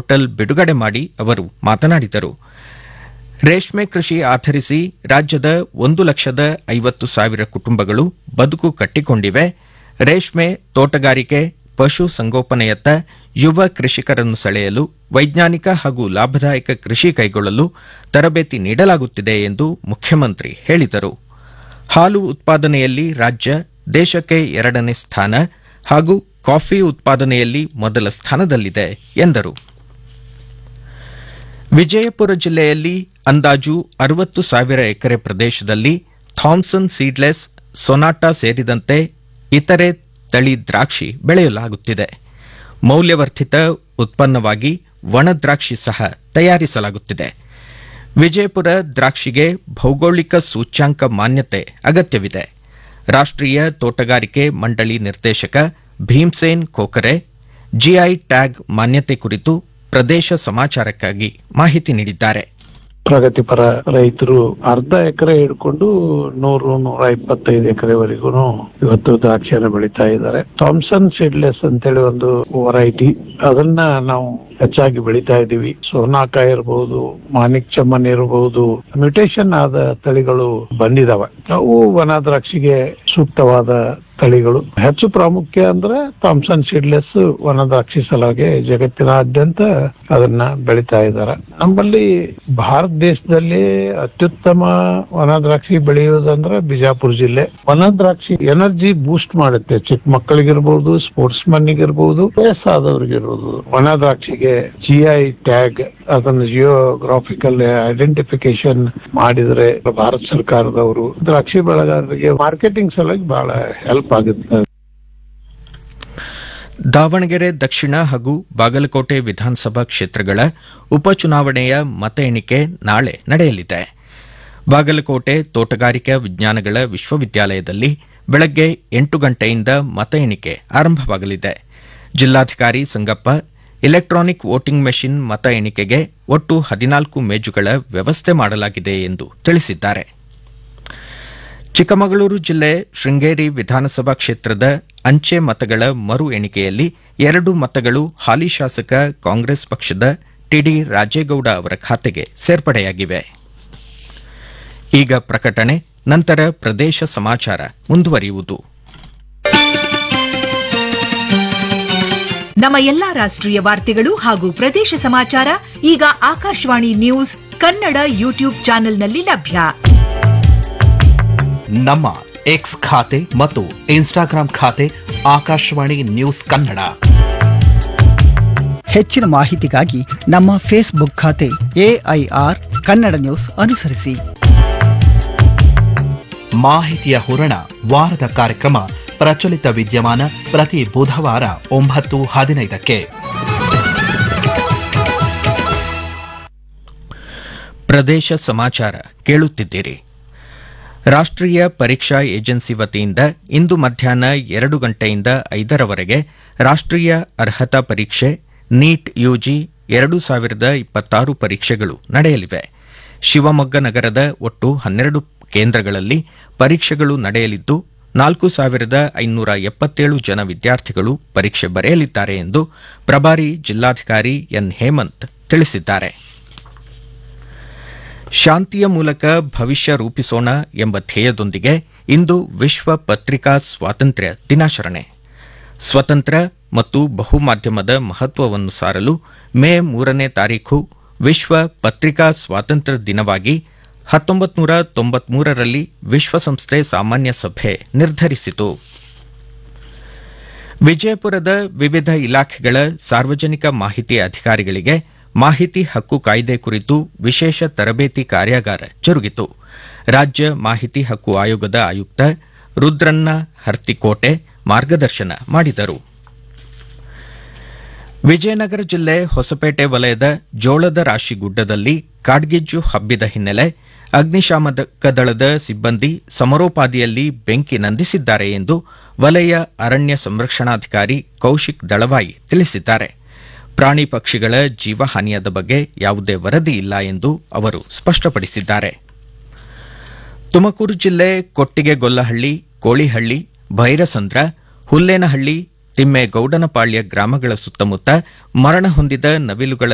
portal ಬಿಡುಗಡೆ ಮಾಡಿ ಅವರು ಮಾತನಾಡಿದರು ರೇಷ್ಮೆ ಕೃಷಿ ಆಧರಿಸಿ ರಾಜ್ಯದ ಒಂದು ಲಕ್ಷದ ಐವತ್ತು ಸಾವಿರ ಕುಟುಂಬಗಳು ಬದುಕು ಕಟ್ಟಿಕೊಂಡಿವೆ ರೇಷ್ಮೆ ತೋಟಗಾರಿಕೆ ಪಶು ಸಂಗೋಪನೆಯತ್ತ ಯುವ ಕೃಷಿಕರನ್ನು ಸೆಳೆಯಲು ವೈಜ್ಞಾನಿಕ ಹಾಗೂ ಲಾಭದಾಯಕ ಕೃಷಿ ಕೈಗೊಳ್ಳಲು ತರಬೇತಿ ನೀಡಲಾಗುತ್ತಿದೆ ಎಂದು ಮುಖ್ಯಮಂತ್ರಿ ಹೇಳಿದರು ಹಾಲು ಉತ್ಪಾದನೆಯಲ್ಲಿ ರಾಜ್ಯ ದೇಶಕ್ಕೆ ಎರಡನೇ ಸ್ಥಾನ ಹಾಗೂ ಕಾಫಿ ಉತ್ಪಾದನೆಯಲ್ಲಿ ಮೊದಲ ಸ್ಥಾನದಲ್ಲಿದೆ ಎಂದರು ವಿಜಯಪುರ ಜಿಲ್ಲೆಯಲ್ಲಿ ಅಂದಾಜು ಅರವತ್ತು ಸಾವಿರ ಎಕರೆ ಪ್ರದೇಶದಲ್ಲಿ ಥಾಮ್ಸನ್ ಸೀಡ್ಲೆಸ್ ಸೊನಾಟಾ ಸೇರಿದಂತೆ ಇತರೆ ತಳಿ ದ್ರಾಕ್ಷಿ ಬೆಳೆಯಲಾಗುತ್ತಿದೆ ಮೌಲ್ಯವರ್ಧಿತ ಉತ್ಪನ್ನವಾಗಿ ಒಣ ದ್ರಾಕ್ಷಿ ಸಹ ತಯಾರಿಸಲಾಗುತ್ತಿದೆ ವಿಜಯಪುರ ದ್ರಾಕ್ಷಿಗೆ ಭೌಗೋಳಿಕ ಸೂಚ್ಯಾಂಕ ಮಾನ್ಯತೆ ಅಗತ್ಯವಿದೆ ರಾಷ್ಟ್ರೀಯ ತೋಟಗಾರಿಕೆ ಮಂಡಳಿ ನಿರ್ದೇಶಕ ಭೀಮ್ಸೇನ್ ಖೋಖರೆ ಜಿಐ ಟ್ಯಾಗ್ ಮಾನ್ಯತೆ ಕುರಿತು ಪ್ರದೇಶ ಸಮಾಚಾರಕ್ಕಾಗಿ ಮಾಹಿತಿ ನೀಡಿದ್ದಾರೆ ಪ್ರಗತಿಪರ ರೈತರು ಅರ್ಧ ಎಕರೆ ಹಿಡ್ಕೊಂಡು ನೂರು ನೂರ ಇಪ್ಪತ್ತೈದು ಎಕರೆವರೆಗೂ ಇವತ್ತು ದ್ರಾಕ್ಷಿಯನ್ನು ಬೆಳೀತಾ ಇದ್ದಾರೆ ಥಾಮ್ಸನ್ ಸೀಡ್ಲೆಸ್ ಅಂತೇಳಿ ಒಂದು ವೆರೈಟಿ ಅದನ್ನ ನಾವು ಹೆಚ್ಚಾಗಿ ಬೆಳೀತಾ ಇದ್ದೀವಿ ಸೋನಾಕ ಇರಬಹುದು ಮಾಣಿಕ್ ಚಮನ್ ಇರಬಹುದು ಮ್ಯೂಟೇಶನ್ ಆದ ತಳಿಗಳು ಬಂದಿದಾವೆ ಅವು ವನ ದ್ರಾಕ್ಷಿಗೆ ಸೂಕ್ತವಾದ ತಳಿಗಳು ಹೆಚ್ಚು ಪ್ರಾಮುಖ್ಯ ಅಂದ್ರೆ ಥಾಮ್ಸನ್ ಸೀಡ್ಲೆಸ್ ವನ ದ್ರಾಕ್ಷಿ ಸಲುವಾಗಿ ಜಗತ್ತಿನಾದ್ಯಂತ ಅದನ್ನ ಬೆಳೀತಾ ಇದ್ದಾರೆ ನಮ್ಮಲ್ಲಿ ಭಾರತ ದೇಶದಲ್ಲಿ ಅತ್ಯುತ್ತಮ ವನ ದ್ರಾಕ್ಷಿ ಬೆಳೆಯೋದಂದ್ರೆ ಬಿಜಾಪುರ ಜಿಲ್ಲೆ ವನ ದ್ರಾಕ್ಷಿ ಎನರ್ಜಿ ಬೂಸ್ಟ್ ಮಾಡುತ್ತೆ ಚಿಕ್ಕ ಮಕ್ಕಳಿಗಿರ್ಬೋದು ಸ್ಪೋರ್ಟ್ಸ್ ಮನ್ನಿಗಿರ್ಬೋದು ವಯಸ್ಸಾದವ್ರಿಗಿರ್ಬೋದು ವನ ದ್ರಾಕ್ಷಿಗೆ ಜಿ ಐ ಟ್ಯಾಗ್ ಅದನ್ನು ಜಿಯೋಗ್ರಾಫಿಕಲ್ ಐಡೆಂಟಿಫಿಕೇಶನ್ ಮಾಡಿದ್ರೆ ಭಾರತ ಸರ್ಕಾರದವರು ದ್ರಾಕ್ಷಿ ಬೆಳೆಗಾರರಿಗೆ ಮಾರ್ಕೆಟಿಂಗ್ ಸಲುವಾಗಿ ಬಹಳ ಹೆಲ್ಪ್ ಆಗುತ್ತೆ ದಾವಣಗೆರೆ ದಕ್ಷಿಣ ಹಾಗೂ ಬಾಗಲಕೋಟೆ ವಿಧಾನಸಭಾ ಕ್ಷೇತ್ರಗಳ ಉಪಚುನಾವಣೆಯ ಮತ ಎಣಿಕೆ ನಾಳೆ ನಡೆಯಲಿದೆ ಬಾಗಲಕೋಟೆ ತೋಟಗಾರಿಕಾ ವಿಜ್ಞಾನಗಳ ವಿಶ್ವವಿದ್ಯಾಲಯದಲ್ಲಿ ಬೆಳಗ್ಗೆ ಎಂಟು ಗಂಟೆಯಿಂದ ಮತ ಎಣಿಕೆ ಆರಂಭವಾಗಲಿದೆ ಜಿಲ್ಲಾಧಿಕಾರಿ ಸಂಗಪ್ಪ ಇಲೆಕ್ಟ್ರಾನಿಕ್ ವೋಟಿಂಗ್ ಮೆಷಿನ್ ಮತ ಎಣಿಕೆಗೆ ಒಟ್ಟು ಹದಿನಾಲ್ಕು ಮೇಜುಗಳ ವ್ಯವಸ್ಥೆ ಮಾಡಲಾಗಿದೆ ಎಂದು ತಿಳಿಸಿದ್ದಾರೆ ಚಿಕ್ಕಮಗಳೂರು ಜಿಲ್ಲೆ ಶೃಂಗೇರಿ ವಿಧಾನಸಭಾ ಕ್ಷೇತ್ರದ ಅಂಚೆ ಮತಗಳ ಮರು ಎಣಿಕೆಯಲ್ಲಿ ಎರಡು ಮತಗಳು ಹಾಲಿ ಶಾಸಕ ಕಾಂಗ್ರೆಸ್ ಪಕ್ಷದ ಟಿಡಿ ರಾಜೇಗೌಡ ಅವರ ಖಾತೆಗೆ ಸೇರ್ಪಡೆಯಾಗಿವೆ ಈಗ ಪ್ರಕಟಣೆ ನಂತರ ಪ್ರದೇಶ ಸಮಾಚಾರ ಮುಂದುವರಿಯುವುದು ನಮ್ಮ ಎಲ್ಲಾ ರಾಷ್ಟ್ರೀಯ ವಾರ್ತೆಗಳು ಹಾಗೂ ಪ್ರದೇಶ ಸಮಾಚಾರ ಈಗ ಆಕಾಶವಾಣಿ ನ್ಯೂಸ್ ಕನ್ನಡ ಯೂಟ್ಯೂಬ್ ಚಾನೆಲ್ನಲ್ಲಿ ಲಭ್ಯ ನಮ್ಮ ಎಕ್ಸ್ ಖಾತೆ ಮತ್ತು ಇನ್ಸ್ಟಾಗ್ರಾಂ ಖಾತೆ ಆಕಾಶವಾಣಿ ನ್ಯೂಸ್ ಕನ್ನಡ ಹೆಚ್ಚಿನ ಮಾಹಿತಿಗಾಗಿ ನಮ್ಮ ಫೇಸ್ಬುಕ್ ಖಾತೆ ಎಐಆರ್ ಕನ್ನಡ ನ್ಯೂಸ್ ಅನುಸರಿಸಿ ಮಾಹಿತಿಯ ಹೂರಣ ವಾರದ ಕಾರ್ಯಕ್ರಮ ಪ್ರಚಲಿತ ವಿದ್ಯಮಾನ ಪ್ರತಿ ಬುಧವಾರ ಒಂಬತ್ತು ಹದಿನೈದಕ್ಕೆ ಪ್ರದೇಶ ಸಮಾಚಾರ ಕೇಳುತ್ತಿದ್ದೀರಿ ರಾಷ್ಟ್ರೀಯ ಪರೀಕ್ಷಾ ಏಜೆನ್ಸಿ ವತಿಯಿಂದ ಇಂದು ಮಧ್ಯಾಹ್ನ ಎರಡು ಗಂಟೆಯಿಂದ ಐದರವರೆಗೆ ರಾಷ್ಟ್ರೀಯ ಅರ್ಹತಾ ಪರೀಕ್ಷೆ ನೀಟ್ ಯುಜಿ ಎರಡು ಸಾವಿರದ ಇಪ್ಪತ್ತಾರು ಪರೀಕ್ಷೆಗಳು ನಡೆಯಲಿವೆ ಶಿವಮೊಗ್ಗ ನಗರದ ಒಟ್ಟು ಹನ್ನೆರಡು ಕೇಂದ್ರಗಳಲ್ಲಿ ಪರೀಕ್ಷೆಗಳು ನಡೆಯಲಿದ್ದು ನಾಲ್ಕು ಸಾವಿರದ ಐನೂರ ಎಪ್ಪತ್ತೇಳು ಜನ ವಿದ್ಯಾರ್ಥಿಗಳು ಪರೀಕ್ಷೆ ಬರೆಯಲಿದ್ದಾರೆ ಎಂದು ಪ್ರಭಾರಿ ಜಿಲ್ಲಾಧಿಕಾರಿ ಎನ್ ಹೇಮಂತ್ ತಿಳಿಸಿದ್ದಾರೆ ಶಾಂತಿಯ ಮೂಲಕ ಭವಿಷ್ಯ ರೂಪಿಸೋಣ ಎಂಬ ಧ್ಯೇಯದೊಂದಿಗೆ ಇಂದು ವಿಶ್ವ ಪತ್ರಿಕಾ ಸ್ವಾತಂತ್ರ್ಯ ದಿನಾಚರಣೆ ಸ್ವತಂತ್ರ ಮತ್ತು ಬಹುಮಾಧ್ಯಮದ ಮಹತ್ವವನ್ನು ಸಾರಲು ಮೇ ಮೂರನೇ ತಾರೀಖು ವಿಶ್ವ ಪತ್ರಿಕಾ ಸ್ವಾತಂತ್ರ್ಯ ದಿನವಾಗಿ ಹತ್ತೊಂಬತ್ತು ನೂರ ತೊಂಬತ್ಮೂರರಲ್ಲಿ ವಿಶ್ವಸಂಸ್ಥೆ ಸಾಮಾನ್ಯ ಸಭೆ ನಿರ್ಧರಿಸಿತು ವಿಜಯಪುರದ ವಿವಿಧ ಇಲಾಖೆಗಳ ಸಾರ್ವಜನಿಕ ಮಾಹಿತಿ ಅಧಿಕಾರಿಗಳಿಗೆ ಮಾಹಿತಿ ಹಕ್ಕು ಕಾಯ್ದೆ ಕುರಿತು ವಿಶೇಷ ತರಬೇತಿ ಕಾರ್ಯಾಗಾರ ಜರುಗಿತು ರಾಜ್ಯ ಮಾಹಿತಿ ಹಕ್ಕು ಆಯೋಗದ ಆಯುಕ್ತ ರುದ್ರನ್ನ ಹರ್ತಿಕೋಟೆ ಮಾರ್ಗದರ್ಶನ ಮಾಡಿದರು ವಿಜಯನಗರ ಜಿಲ್ಲೆ ಹೊಸಪೇಟೆ ವಲಯದ ಜೋಳದ ರಾಶಿ ಗುಡ್ಡದಲ್ಲಿ ಕಾಡ್ಗಿಜ್ಜು ಹಬ್ಬಿದ ಹಿನ್ನೆಲೆ ಅಗ್ನಿಶಾಮಕ ದಳದ ಸಿಬ್ಬಂದಿ ಸಮರೋಪಾದಿಯಲ್ಲಿ ಬೆಂಕಿ ನಂದಿಸಿದ್ದಾರೆ ಎಂದು ವಲಯ ಅರಣ್ಯ ಸಂರಕ್ಷಣಾಧಿಕಾರಿ ಕೌಶಿಕ್ ದಳವಾಯಿ ತಿಳಿಸಿದ್ದಾರೆ ಪ್ರಾಣಿ ಪಕ್ಷಿಗಳ ಜೀವಹಾನಿಯಾದ ಬಗ್ಗೆ ಯಾವುದೇ ವರದಿ ಇಲ್ಲ ಎಂದು ಅವರು ಸ್ಪಷ್ಟಪಡಿಸಿದ್ದಾರೆ ತುಮಕೂರು ಜಿಲ್ಲೆ ಕೊಟ್ಟಿಗೆಗೊಲ್ಲಹಳ್ಳಿ ಕೋಳಿಹಳ್ಳಿ ಭೈರಸಂದ್ರ ಹುಲ್ಲೇನಹಳ್ಳಿ ತಿಮ್ಮೇಗೌಡನಪಾಳ್ಯ ಗ್ರಾಮಗಳ ಸುತ್ತಮುತ್ತ ಮರಣ ಹೊಂದಿದ ನವಿಲುಗಳ